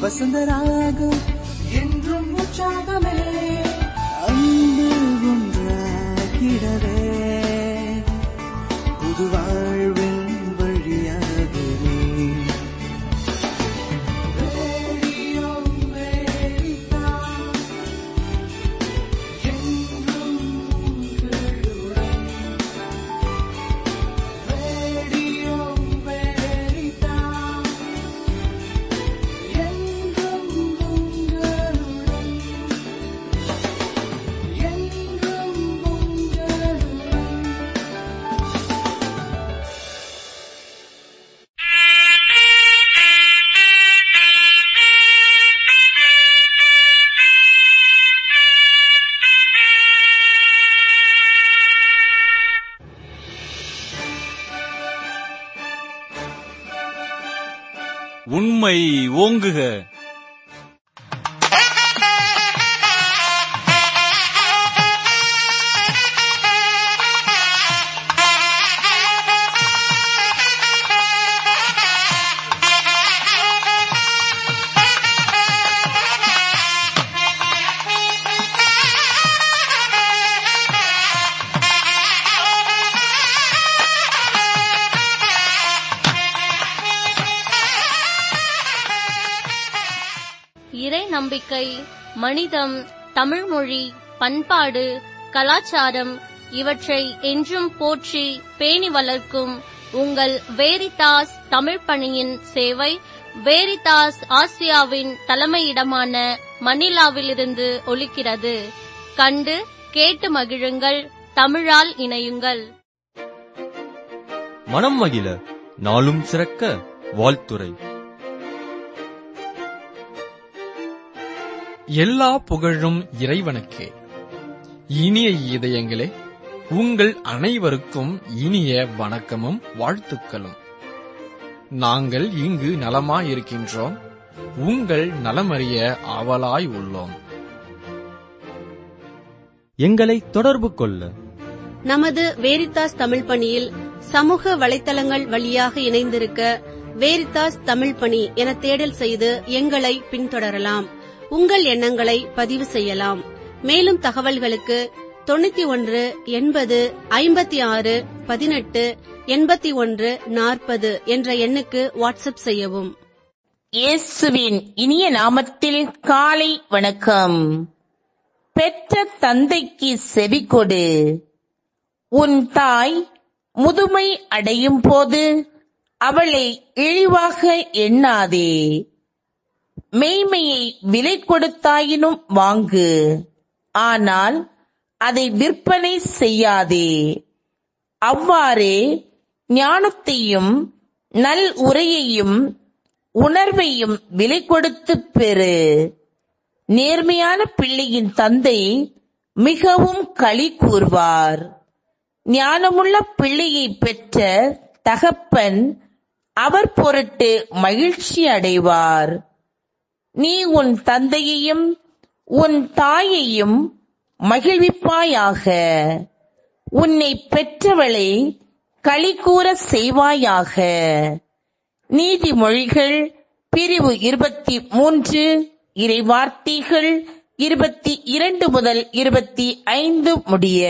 வசந்தராகம் என்றும் உற்சாகமே அன்பு ஒன்றாகிடவே புது வாழ்வின் வழியாகவே ரேடியோ அமெரிக்கா, என்றும் உங்களுடன். ரேடியோ அமெரிக்கா, என்றும் உங்களுடன். என்றும் உங்களுடன். உண்மை ஓங்குக இறை நம்பிக்கை மனிதம் தமிழ்மொழி பண்பாடு கலாச்சாரம் இவற்றை என்றும் போற்றி பேணி வளர்க்கும் உங்கள் வேரிதாஸ் தமிழ் பணியின் சேவை வேரிதாஸ் ஆசியாவின் தலைமையிடமான மணிலாவிலிருந்து ஒலிக்கிறது கண்டு கேட்டு மகிழுங்கள் தமிழால் இணையுங்கள் மனம் மகிழ நாளும் சிறக்க வாழ்த்துரை எல்லா புகழும் இறைவனுக்கே இனிய இதயங்களே உங்கள் அனைவருக்கும் இனிய வணக்கமும் வாழ்த்துக்களும் நாங்கள் இங்கு நலமாயிருக்கின்றோம் உங்கள் நலமறிய ஆவலாய் உள்ளோம் எங்களை தொடர்பு கொள்ள நமது வேரித்தாஸ் தமிழ் பணியில் சமூக வலைத்தளங்கள் வழியாக இணைந்திருக்க வேரித்தாஸ் தமிழ் பணி என தேடல் செய்து எங்களை பின்தொடரலாம் உங்கள் எண்ணங்களை பதிவு செய்யலாம் மேலும் தகவல்களுக்கு தொண்ணூத்தி ஒன்று எண்பது ஐம்பத்தி ஆறு பதினெட்டு எண்பத்தி ஒன்று நாற்பது என்ற எண்ணுக்கு வாட்ஸ்அப் செய்யவும் இயேசுவின் இனிய நாமத்தில் காலை வணக்கம் பெற்ற தந்தைக்கு செவிகொடு உன் தாய் முதுமை அடையும் போது அவளை இழிவாக எண்ணாதே மெய்மையை விலை கொடுத்தாயினும் வாங்கு ஆனால் அதை விற்பனை செய்யாதே அவ்வாறே ஞானத்தையும் நல் உரையையும் உணர்வையும் விலை கொடுத்து பெறு நேர்மையான பிள்ளையின் தந்தை மிகவும் களி கூர்வார் ஞானமுள்ள பிள்ளையை பெற்ற தகப்பன் அவர் பொருட்டு மகிழ்ச்சி அடைவார் நீ உன் தந்தையையும் உன் தாயையும் மகிழ்விப்பாயாக உன்னை பெற்றவளை களிகூற செய்வாயாக நீதிமொழிகள் பிரிவு இருபத்தி மூன்று இறைவார்த்தைகள் இருபத்தி இரண்டு முதல் இருபத்தி ஐந்து முடிய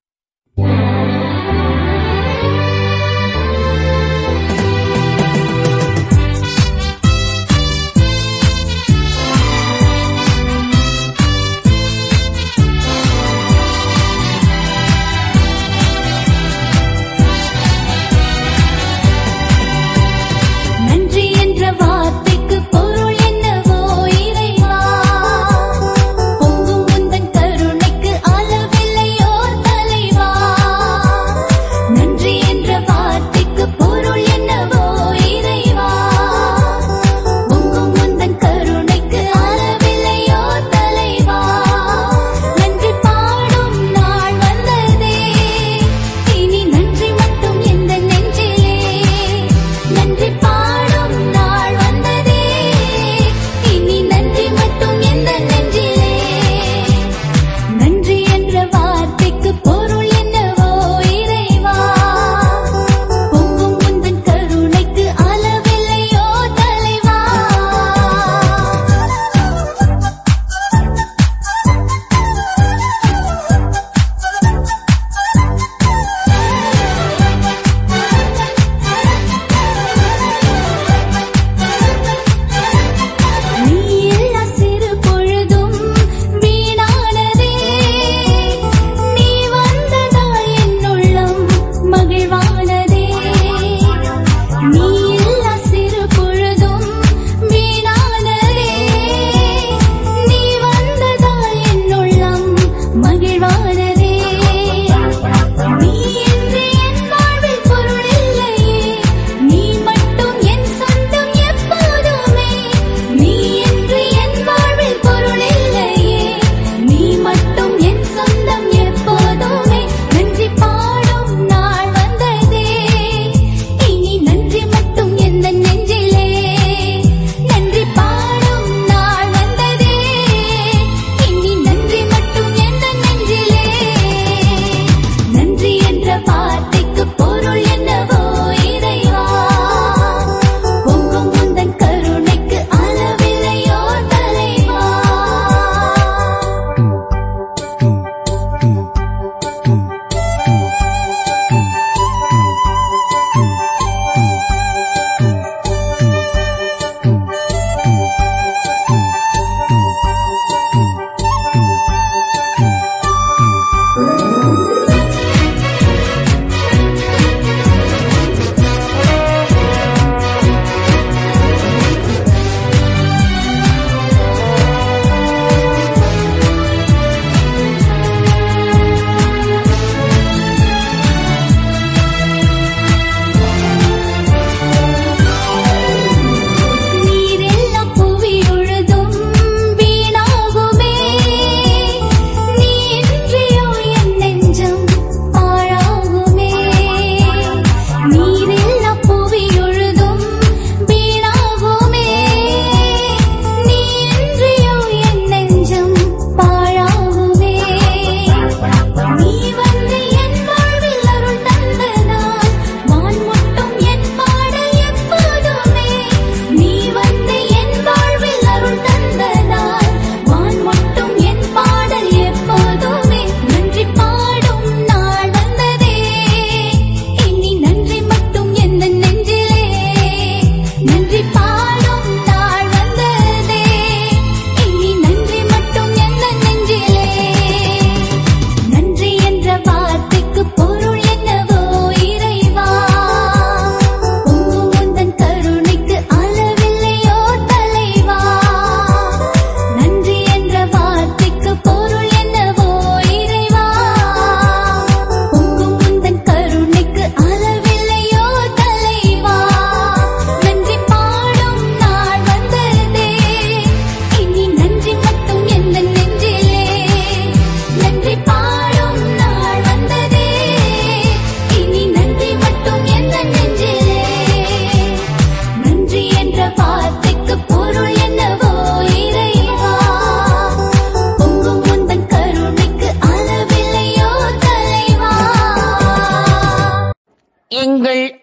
நன்றி என்ற வார்த்தைக்கு பொருள் என்னவோ இறைவா பொங்கும் உந்தன் கருணைக்கு அளவில்லையோர் தலை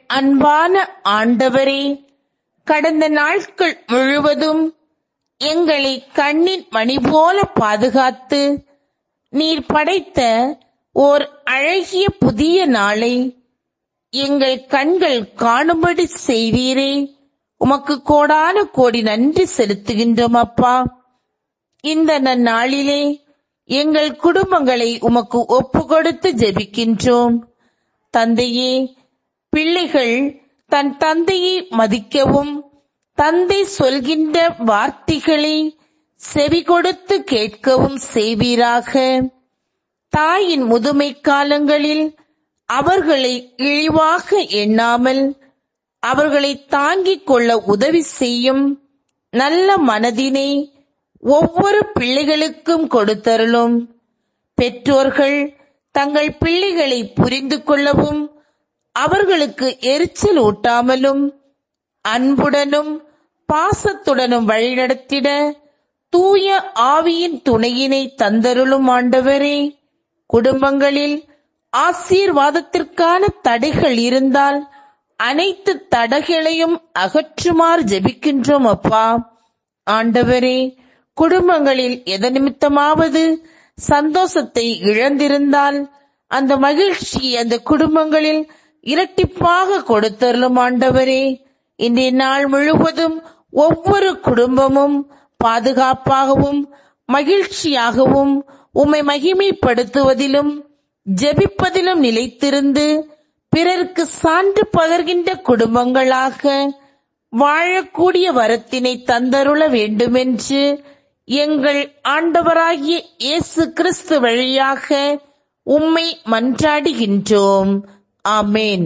அன்பான ஆண்டவரே கடந்த நாட்கள் முழுவதும் எங்களை கண்ணின் மணி போல பாதுகாத்து நீர் படைத்த ஓர் அழகிய புதிய நாளை எங்கள் கண்கள் காணும்படி செய்தீரே உமக்கு கோடான கோடி நன்றி செலுத்துகின்றோம் அப்பா இந்த நன்னாளிலே எங்கள் குடும்பங்களை உமக்கு ஒப்பு கொடுத்து ஜெபிக்கின்றோம் தந்தையே பிள்ளைகள் தன் தந்தையை மதிக்கவும் தந்தை சொல்கின்ற வார்த்தைகளை செவி கொடுத்து கேட்கவும் செய்வீராக தாயின் முதுமை காலங்களில் அவர்களை இழிவாக எண்ணாமல் அவர்களை தாங்கிக் கொள்ள உதவி செய்யும் நல்ல மனதினை ஒவ்வொரு பிள்ளைகளுக்கும் கொடுத்தருளும் பெற்றோர்கள் தங்கள் பிள்ளைகளை புரிந்து கொள்ளவும் அவர்களுக்கு எரிச்சல் ஊட்டாமலும் அன்புடனும் பாசத்துடனும் வழிநடத்திட தூய ஆவியின் துணையினை தந்தருளும் ஆண்டவரே குடும்பங்களில் ஆசீர்வாதத்திற்கான தடைகள் இருந்தால் அனைத்து தடைகளையும் அகற்றுமாறு ஜெபிக்கின்றோம் அப்பா ஆண்டவரே குடும்பங்களில் எத நிமித்தமாவது சந்தோஷத்தை இழந்திருந்தால் அந்த மகிழ்ச்சி அந்த குடும்பங்களில் இரட்டிப்பாக கொடுத்தருளும் ஆண்டவரே இன்றைய நாள் முழுவதும் ஒவ்வொரு குடும்பமும் பாதுகாப்பாகவும் மகிழ்ச்சியாகவும் உம்மை மகிமைப்படுத்துவதிலும் ஜெபிப்பதிலும் நிலைத்திருந்து பிறருக்கு சான்று பகர்கின்ற குடும்பங்களாக வாழக்கூடிய வரத்தினை தந்தருள வேண்டுமென்று எங்கள் ஆண்டவராகிய இயேசு கிறிஸ்து வழியாக உம்மை மன்றாடுகின்றோம் ஆமேன்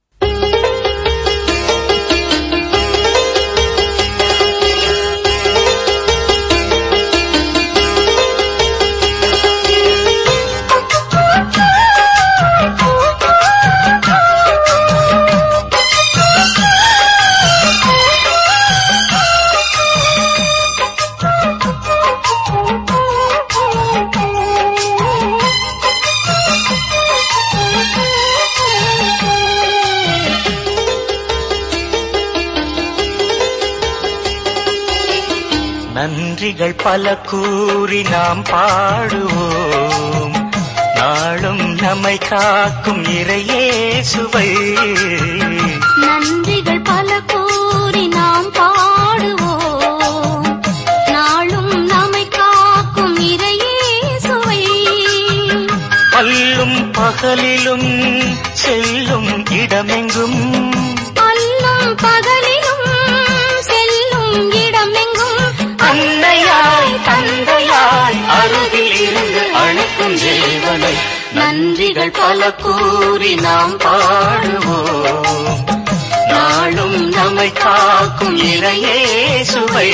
நன்றிகள் பல கூறி நாம் பாடுவோம் நாளும் நம்மை காக்கும் இறையே சுவை நன்றிகள் பல கூறி நாம் பாடுவோம் நாளும் நம்மை காக்கும் இறையே சுவை பல்லும் பகலிலும் செல்லும் இடமெங்கும் அல்லும் பகலிலும் செல்லும் இடமெங்கும் அன்னையாய் தந்தையாய் அருகில் இருந்து அழைக்கும் ஜீவனை நன்றிகள் பல கூறி நாம் பாடுவோம் நாளும் நம்மை காக்கும் இறையே சுவை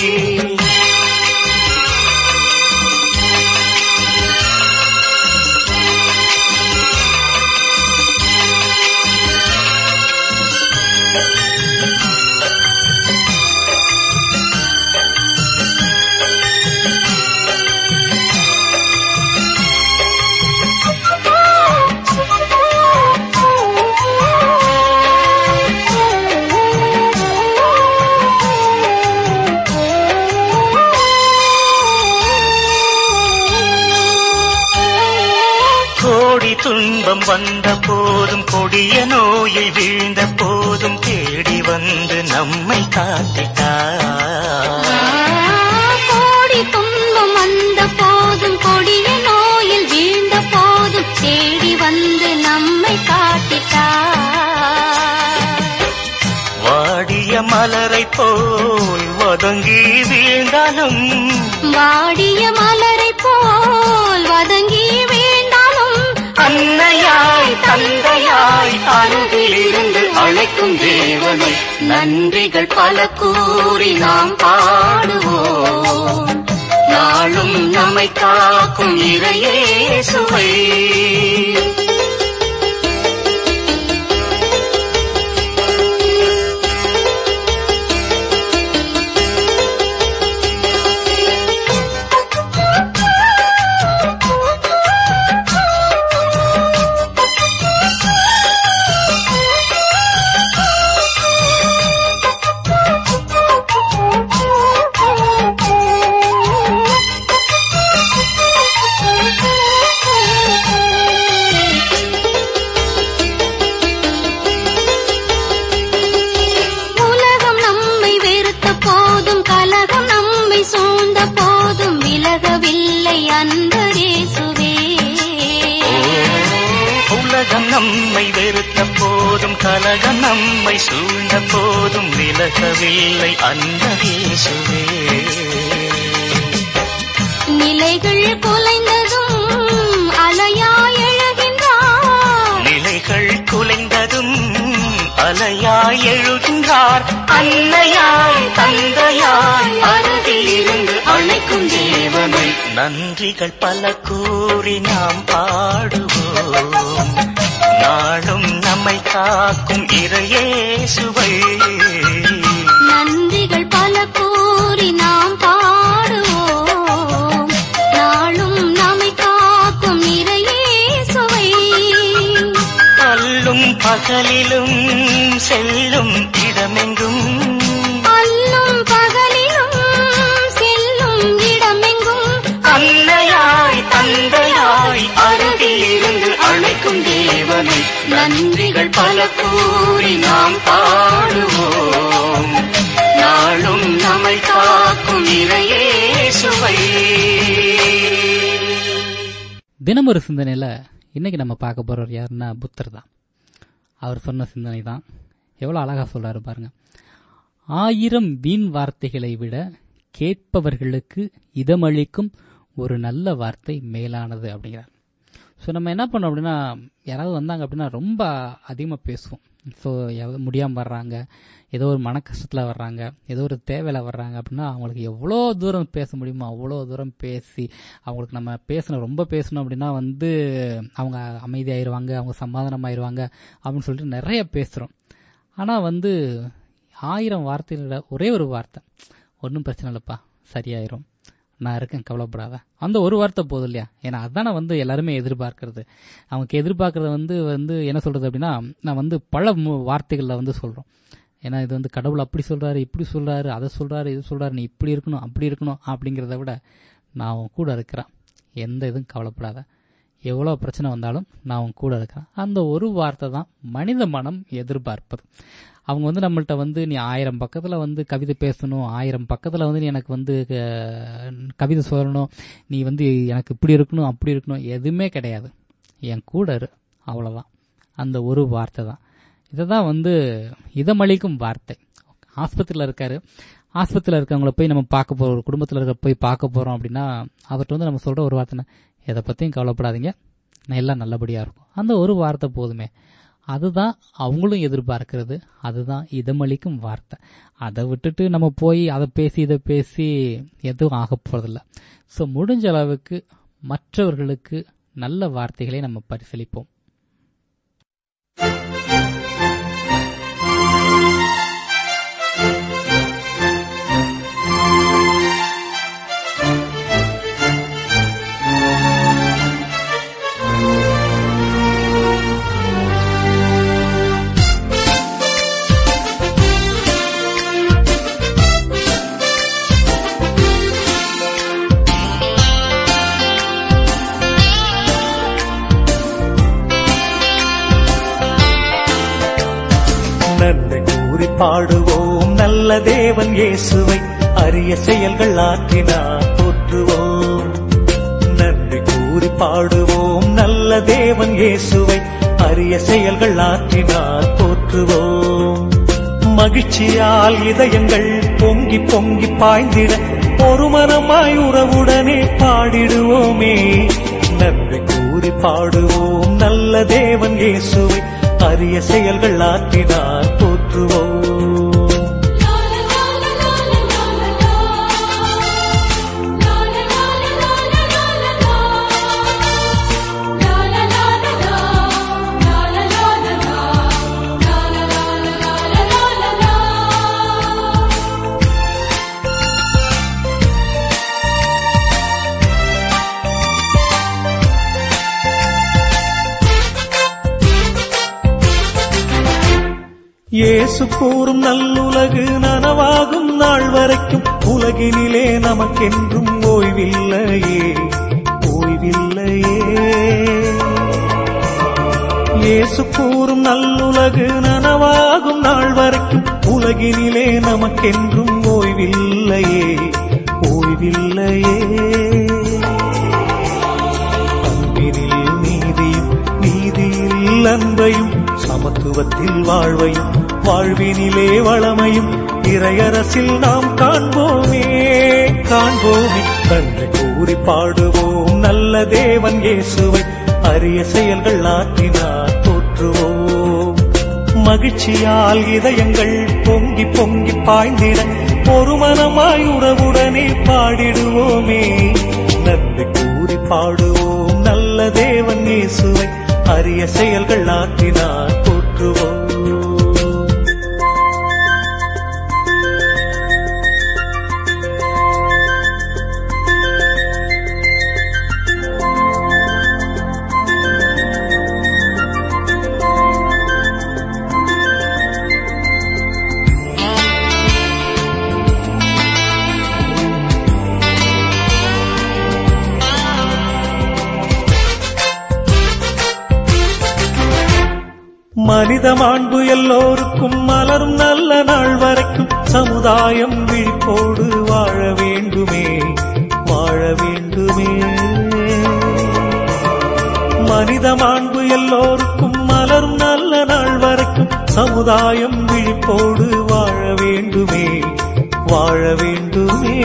கோடி துன்பம் வந்த போதும் கொடிய நோயில் வீழ்ந்த போதும் தேடி வந்து நம்மை காத்திட்டார் கோடி துன்பம் வந்த போதும் கொடிய நோயில் வீழ்ந்த போதும் தேடி வந்து நம்மை காட்டிட்டார் வாடிய மலரை போல் வதங்கி வீழ்ந்தாலும் வாடிய மலரை போல் வதங்கி வீழ்ந்தாலும் அன்னையாய் தந்தையாய் அருகில் இருந்து அழைக்கும் தேவனை நன்றிகள் பல கூறி நாம் பாடுவோம் நாளும் நம்மை காக்கும் இறையே சுவை தந்தரேசுவே உலகம் நம்மை வெறுத்த போதும் கலகம் நம்மை சூழ்ந்த போதும் விலகவில்லை அந்த இயேசுவே நிலைகள் குலைந்ததும் அலையாய் எழுகின்றார் நிலைகள் குலைந்ததும் அலையாய் எழுகின்றார் அன்னையாய் தந்தையாய் அருகில் இருந்து அழைக்கும் தேவனை நன்றிகள் பல கூறி நாம் பாடுவோம் நாளும் நம்மை காக்கும் இறையேசுவை நன்றிகள் பல கூறி நாம் பாடுவோம் நாளும் நம்மை காக்கும் இறையேசுவை அல்லும் பகலிலும் செல்லும் இடமெங்கும் அல்லும் பகலிலும் செல்லும் இடமெங்கும் அன்னையாய் தந்தையாய் அருகில் இருந்து அழைக்கும் தேவனை நன்றிகள் பல கூறி நாம் பாடுவோம் நாளும் நம்மை காக்கும் இறையேசுவை தினம் ஒரு சிந்தனையில இன்னைக்கு நம்ம பார்க்க போறவர் யாருன்னா புத்தர் தான் அவர் சொன்ன சிந்தனை தான் எவ்வளவு அழகா சொல்றாரு பாருங்க ஆயிரம் வீண் வார்த்தைகளை விட கேட்பவர்களுக்கு இதமளிக்கும் ஒரு நல்ல வார்த்தை மேலானது அப்படிங்கிறார் ஸோ நம்ம என்ன பண்ணோம் அப்படின்னா யாராவது வந்தாங்க அப்படின்னா ரொம்ப அதிகமாக பேசுவோம் ஸோ முடியாமல் வர்றாங்க ஏதோ ஒரு மன கஷ்டத்தில் வர்றாங்க ஏதோ ஒரு தேவையில் வர்றாங்க அப்படின்னா அவங்களுக்கு எவ்வளோ தூரம் பேச முடியுமோ அவ்வளோ தூரம் பேசி அவங்களுக்கு நம்ம பேசணும் ரொம்ப பேசணும் அப்படின்னா வந்து அவங்க அமைதியாயிருவாங்க அவங்க சமாதானம் ஆயிடுவாங்க அப்படின்னு சொல்லிட்டு நிறைய பேசுகிறோம் ஆனால் வந்து ஆயிரம் வார்த்தைகள ஒரே ஒரு வார்த்தை ஒன்றும் பிரச்சனை இல்லைப்பா சரியாயிரும் நான் இருக்கேன் கவலைப்படாத அந்த ஒரு வார்த்தை போதும் இல்லையா ஏன்னா அதானே வந்து எல்லாருமே எதிர்பார்க்கறது அவங்க எதிர்பார்க்கறது வந்து வந்து என்ன சொல்றது அப்படின்னா நான் வந்து பல மு- வார்த்தைகள்ல வந்து சொல்றோம் ஏன்னா இது வந்து கடவுள் அப்படி சொல்றாரு இப்படி சொல்றாரு அதை சொல்றாரு இது சொல்றாரு நீ இப்படி இருக்கணும் அப்படி இருக்கணும் அப்படிங்கிறத விட நான் உன் கூட இருக்கிறேன் எந்த இதுவும் கவலைப்படாத எவ்வளோ பிரச்சனை வந்தாலும் நான் உன் கூட இருக்கிறேன் அந்த ஒரு வார்த்தை தான் மனித மனம் எதிர்பார்ப்பது அவங்க வந்து நம்மள்ட்ட வந்து நீ ஆயிரம் பக்கத்தில் வந்து கவிதை பேசணும் ஆயிரம் பக்கத்தில் வந்து நீ எனக்கு வந்து அஹ், கவிதை சொல்லணும் நீ வந்து எனக்கு இப்படி இருக்கணும் அப்படி இருக்கணும் எதுவுமே கிடையாது என் கூட இரு அவ்வளோதான் அந்த ஒரு வார்த்தை தான் இதை தான் வந்து இதமளிக்கும் வார்த்தை ஆஸ்பத்திரியில் இருக்காரு ஆஸ்பத்திரியில் இருக்கவங்கள போய் நம்ம பார்க்க போகிறோம் ஒரு குடும்பத்தில் இருக்க போய் பார்க்க போகிறோம் அப்படின்னா அவர்கிட்ட வந்து நம்ம சொல்கிற ஒரு வார்த்தை எதை பற்றியும் கவலைப்படாதீங்க நான் எல்லாம் நல்லபடியாக இருக்கும் அந்த ஒரு வார்த்தை போதுமே அதுதான் அவங்களும் எதிர்பார்க்கிறது அதுதான் இதமளிக்கும் வார்த்தை அதை விட்டுட்டு நம்ம போய் அதை பேசி இதை பேசி எதுவும் ஆக போறதில்ல ஸோ முடிஞ்ச அளவுக்கு மற்றவர்களுக்கு நல்ல வார்த்தைகளை நம்ம பரிசீலிப்போம் நன்மை கூறி பாடுவோம் நல்ல தேவன் இயேசுவை அரிய செயல்கள் ஆற்றினார் போற்றுவோம் நன்றி கூறி பாடுவோம் நல்ல தேவன் இயேசுவை அரிய செயல்கள் ஆற்றினார் போற்றுவோம் மகிழ்ச்சியால் இதயங்கள் பொங்கி பொங்கி பாய்ந்திட ஒரு மனமாய் உறவுடனே பாடிடுவோமே நன்றி கூறி பாடுவோம் நல்ல தேவன் இயேசுவை அரிய செயல்கள் ஆற்றினார் போற்றுவோம் இயேசு கூறும் நல்லுலகு நனவாகும் நாள் வரைக்கும் உலகினிலே நமக்கென்றும் ஓய்வில்லையே ஓய்வில்லையே இயேசு கூறும் நல்லுலகு நனவாகும் நாள் வரைக்கும் உலகினிலே நமக்கென்றும் ஓய்வில்லையே ஓய்வில்லையே பரலோகத்தில் வாழ்வையும் வாழ்வினிலே வளமையும் இறையரசில் நாம் காண்போமே காண்போமே நன்றி கூறி பாடுவோம் நல்ல தேவன் இயேசுவை அரிய செயல்கள் ஆற்றினார் போற்றுவோம் மகிழ்ச்சியால் இதயங்கள் பொங்கி பொங்கி பாய்ந்திட ஒரு மனமாய் உறவுடனே பாடிடுவோமே நன்றி கூறி பாடுவோம் நல்ல தேவன் இயேசுவை அரிய செயல்கள் ஆற்றினார் போற்றுவோம் மனித மாண்பு எல்லோருக்கும் மலரும் நல்ல நாள் வரைக்கும் சமுதாயம் விழிப்போடு வாழ வேண்டுமே வாழ வேண்டுமே மனித மாண்பு எல்லோருக்கும் மலரும் நல்ல நாள் வரைக்கும் சமுதாயம் விழிப்போடு வாழ வேண்டுமே வாழ வேண்டுமே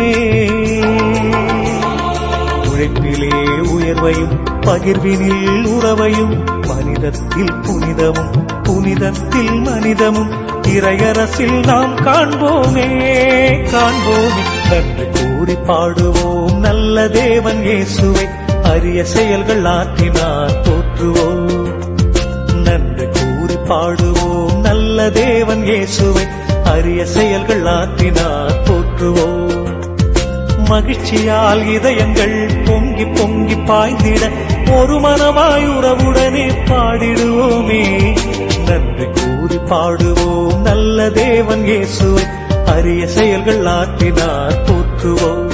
உழைப்பிலே உயர்வையும் பகிர்வினில் உறவையும் மனிதத்தில் புனிதமும் புனிதத்தில் மனிதமும் இறையரசில் நாம் காண்போமே காண்போமே நன்றி கூறி பாடுவோம் நல்ல தேவன் இயேசுவை அரிய செயல்கள் ஆற்றினார் போற்றுவோம் நன்றி கூறி பாடுவோம் நல்ல தேவன் இயேசுவை அரிய செயல்கள் ஆற்றினார் போற்றுவோம் மகிழ்ச்சியால் இதயங்கள் பொங்கி பொங்கி பாய்ந்திட ஒரு மனமாய் உறவுடனே பாடிடுவோமே நன்றி கூறி பாடுவோம் நல்ல தேவன் இயேசுவை அரிய செயல்கள் ஆற்றினார் போற்றுவோம்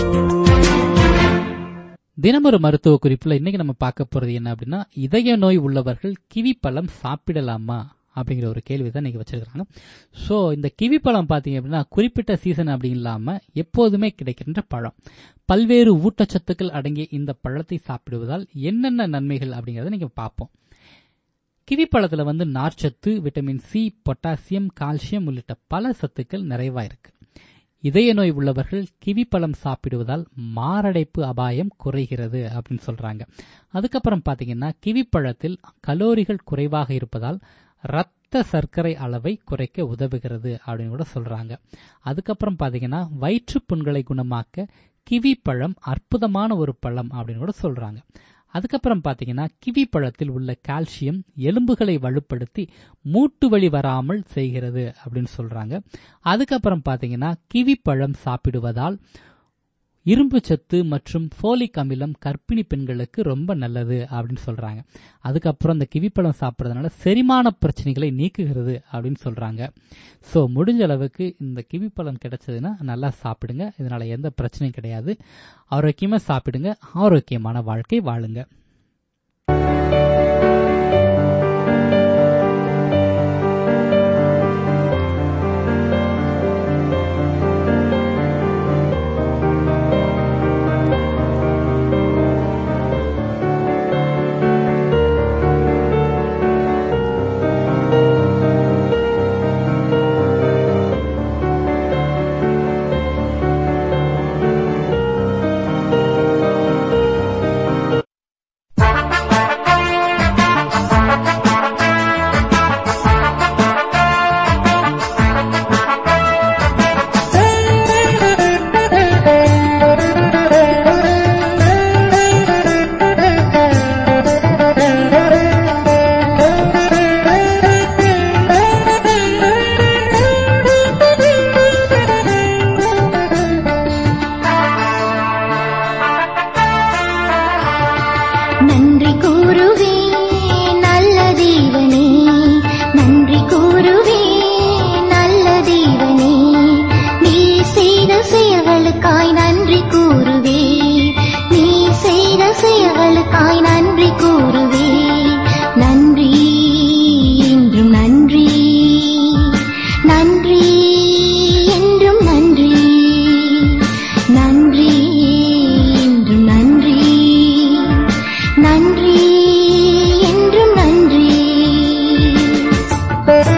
தினமொரு மருத்துவ குறிப்புல இன்னைக்கு நம்ம பார்க்க போறது என்ன அப்படின்னா இதய நோய் உள்ளவர்கள் கிவி பழம் சாப்பிடலாமா அப்படிங்கிற ஒரு கேள்வி தான் இன்னைக்கு வச்சிருக்காங்க ஸோ இந்த கிவி பழம் பார்த்தீங்க அப்படின்னா குறிப்பிட்ட சீசன் அப்படி இல்லாம எப்போதுமே கிடைக்கின்ற பழம் பல்வேறு ஊட்டச்சத்துக்கள் அடங்கிய இந்த பழத்தை சாப்பிடுவதால் என்னென்ன நன்மைகள் அப்படிங்கறத நீங்க பார்ப்போம் கிவி பழத்துல வந்து நார்ச்சத்து விட்டமின் சி பொட்டாசியம் கால்சியம் உள்ளிட்ட பல சத்துக்கள் நிறைவா இருக்கு இதய நோய் உள்ளவர்கள் கிவி பழம் சாப்பிடுவதால் மாரடைப்பு அபாயம் குறைகிறது அப்படின்னு சொல்றாங்க அதுக்கப்புறம் பாத்தீங்கன்னா கிவி பழத்தில் கலோரிகள் குறைவாக இருப்பதால் ரத்த சர்க்கரை அளவை குறைக்க உதவுகிறது அப்படின்னு கூட சொல்றாங்க அதுக்கப்புறம் பாத்தீங்கன்னா வயிற்று புண்களை குணமாக்க கிவி பழம் அற்புதமான ஒரு பழம் அப்படின்னு கூட சொல்றாங்க அதுக்கப்புறம் பாத்தீங்கன்னா கிவி பழத்தில் உள்ள கால்சியம் எலும்புகளை வலுப்படுத்தி மூட்டு வலி வராமல் செய்கிறது அப்படின்னு சொல்றாங்க அதுக்கப்புறம் பாத்தீங்கன்னா கிவி பழம் சாப்பிடுவதால் இரும்பு சத்து மற்றும் ஃபோலிக் அமிலம் கர்ப்பிணி பெண்களுக்கு ரொம்ப நல்லது அப்படின்னு சொல்றாங்க அதுக்கப்புறம் இந்த கிவிப்பழம் சாப்பிட்றதுனால செரிமான பிரச்சனைகளை நீக்குகிறது அப்படின்னு சொல்றாங்க ஸோ முடிஞ்ச அளவுக்கு இந்த கிவிப்பழம் கிடைச்சதுன்னா நல்லா சாப்பிடுங்க இதனால எந்த பிரச்சனையும் கிடையாது ஆரோக்கியமா சாப்பிடுங்க ஆரோக்கியமான வாழ்க்கை வாழுங்க நன்றி கூறுவே நல்ல தேவனே நன்றி கூறுவே நல்ல தேவனே நீ செய்த செயல்களுக்காய் நன்றி கூறுவே நீ செய்த செயல்களுக்காய் நன்றி கூறுவே நன்றி என்றும் நன்றி நன்றி என்றும் நன்றி நன்றி என்றும் நன்றி நன்றி என்றும் நன்றி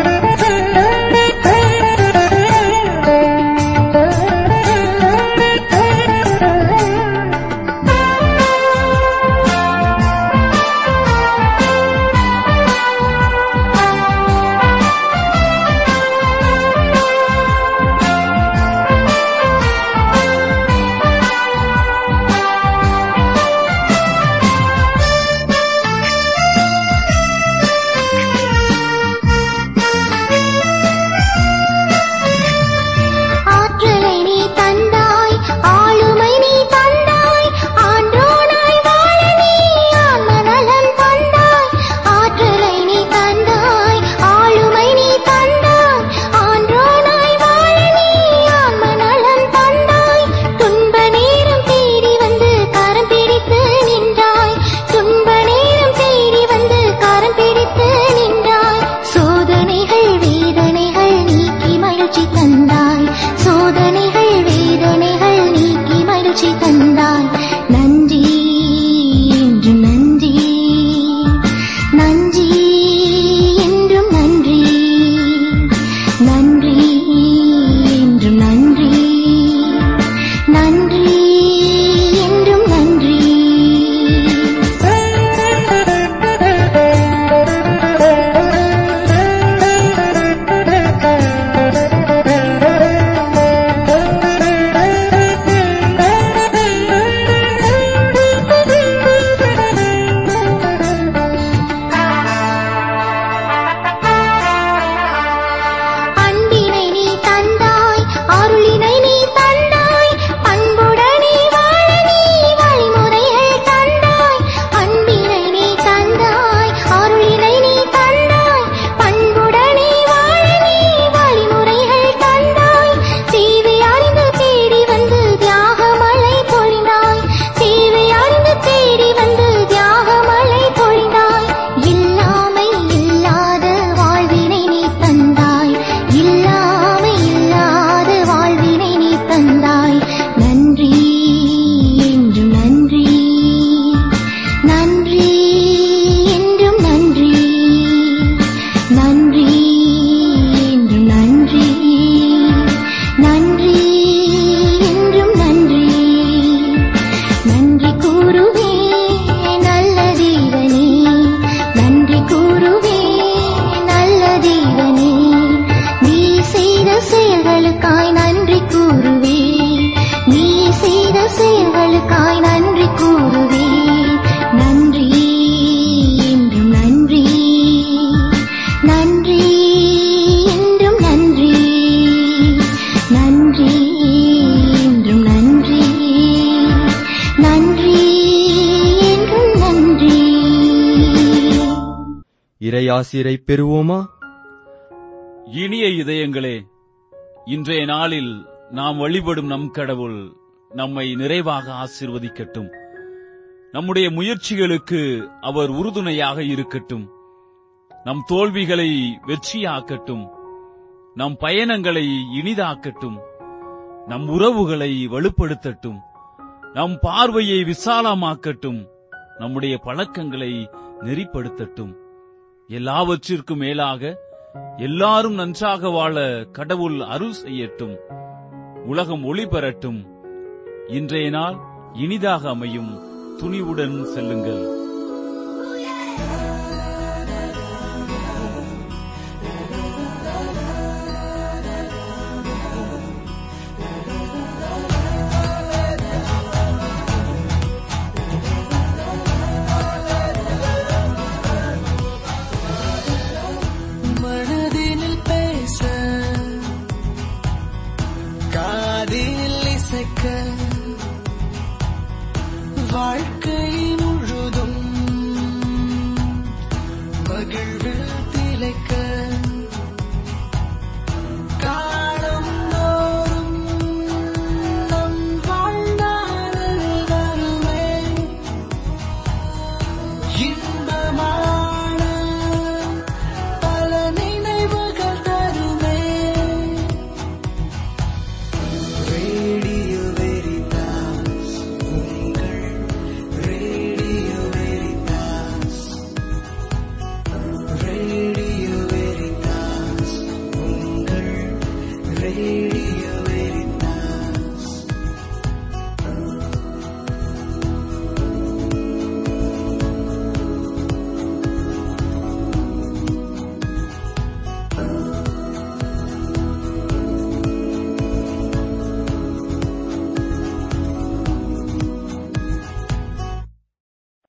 இறையாசிரை பெறுவோமா இனிய இதயங்களே இன்றைய நாளில் நாம் வழிபடும் நம் கடவுள் நம்மை நிறைவாக ஆசீர்வதிக்கட்டும் நம்முடைய முயற்சிகளுக்கு அவர் உறுதுணையாக இருக்கட்டும் நம் தோல்விகளை வெற்றியாக்கட்டும் நம் பயணங்களை இனிதாக்கட்டும் நம் உறவுகளை வலுப்படுத்தட்டும் நம் பார்வையை விசாலமாக்கட்டும் நம்முடைய பழக்கங்களை நெறிப்படுத்தட்டும் எல்லாவற்றிற்கும் மேலாக எல்லாரும் நன்றாக வாழ கடவுள் அருள் செய்யட்டும் உலகம் ஒளி பெறட்டும் இன்றைய நாள் இனிதாக அமையும் துணிவுடன் செல்லுங்கள்